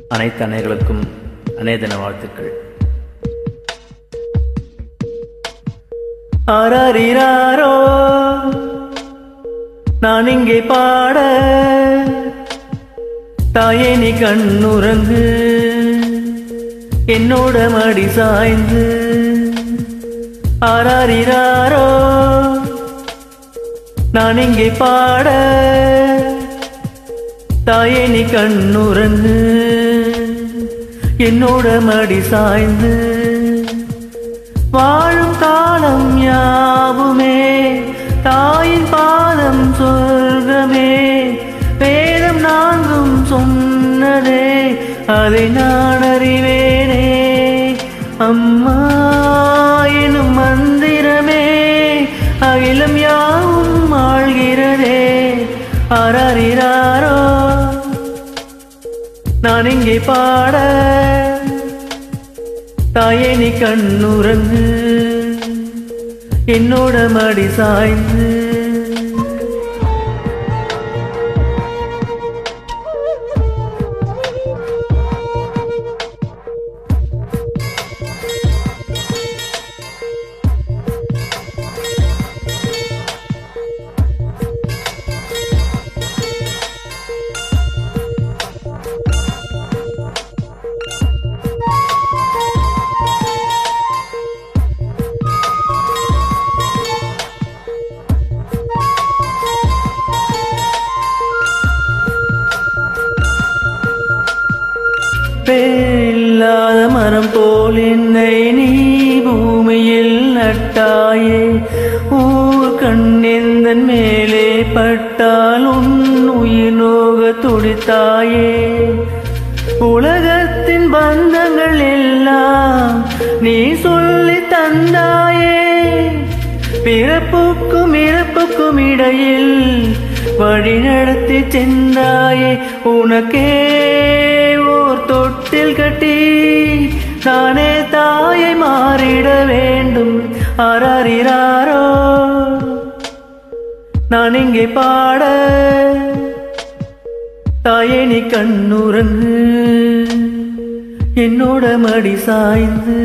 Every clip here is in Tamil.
அனைத்து அன்னைகளுக்கும் அநேதன வாழ்த்துக்கள் ஆராரிராரோ நான் இங்கே பாட தாயே நீ கண்ணுறங்கு என்னோட மடி சாய்ந்து ஆராரிராரோ நான் இங்கே பாட தாயே நீ கண்ணுறங்கு என்னோட மடி சாய்ந்து வாழும் காலம் யாவுமே தாயின் பாதம் சொர்க்கமே வேதம் நான்கும் சொன்னதே அதை நான் அறிவேனே அம்மா எனும் மந்திரமே அகிலம் யாவும் ஆழ்கிறதே ஆராரிராரோ நான் இங்கே பாட தாயே நீ கண்ணுறங்கு என்னோட மடி சாய்ந்து பேரில்லாத மரம் போல் என்னை நீ பூமியில் நட்டாயே ஊர் கண்ணெந்தன் மேலே பட்டால் உன் உயிர் நோக துடித்தாயே உலகத்தின் பந்தங்கள் எல்லாம் நீ சொல்லி தந்தாயே பிறப்புக்கும் இறப்புக்கும் இடையில் வழி நடத்தி சென்றாயே உனக்கே ஓர் தொட்டில் கட்டி நானே தாயை மாறிட வேண்டும் அறாரிராரோ நான் இங்கே பாட தாயே நீ கண்ணுறங்கு என்னோட மடி சாய்ந்து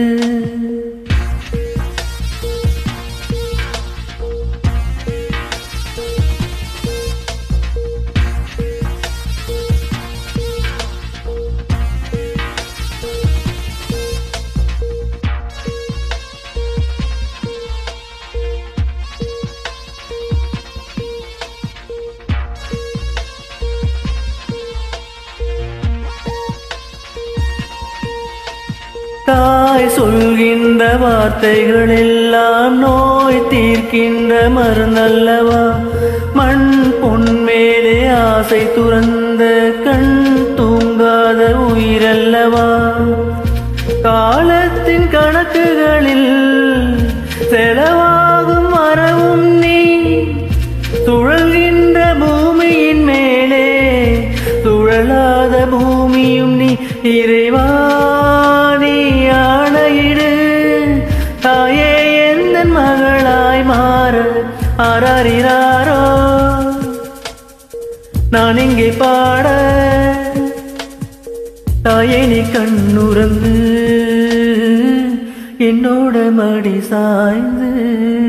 தாய் சொல்கின்ற வார்த்தைகள் எல்லாம் நோய் தீர்க்கின்ற மருந்தல்லவா மண் பொன் மேலே ஆசை துறந்த கண் தூங்காத உயிரல்லவா காலத்தின் கணக்குகளில் செலவாகும் மரவும் நீ சுழல்கின்ற பூமியின் மேலே சுழலாத பூமியும் நீ இறைவா நீ ஆணையிடு தாயே எந்த மகளாய் மாற ஆராரிராரோ நான் இங்கே பாட தாயே நீ கண்ணுறங்கு என்னோட மடி சாய்ந்து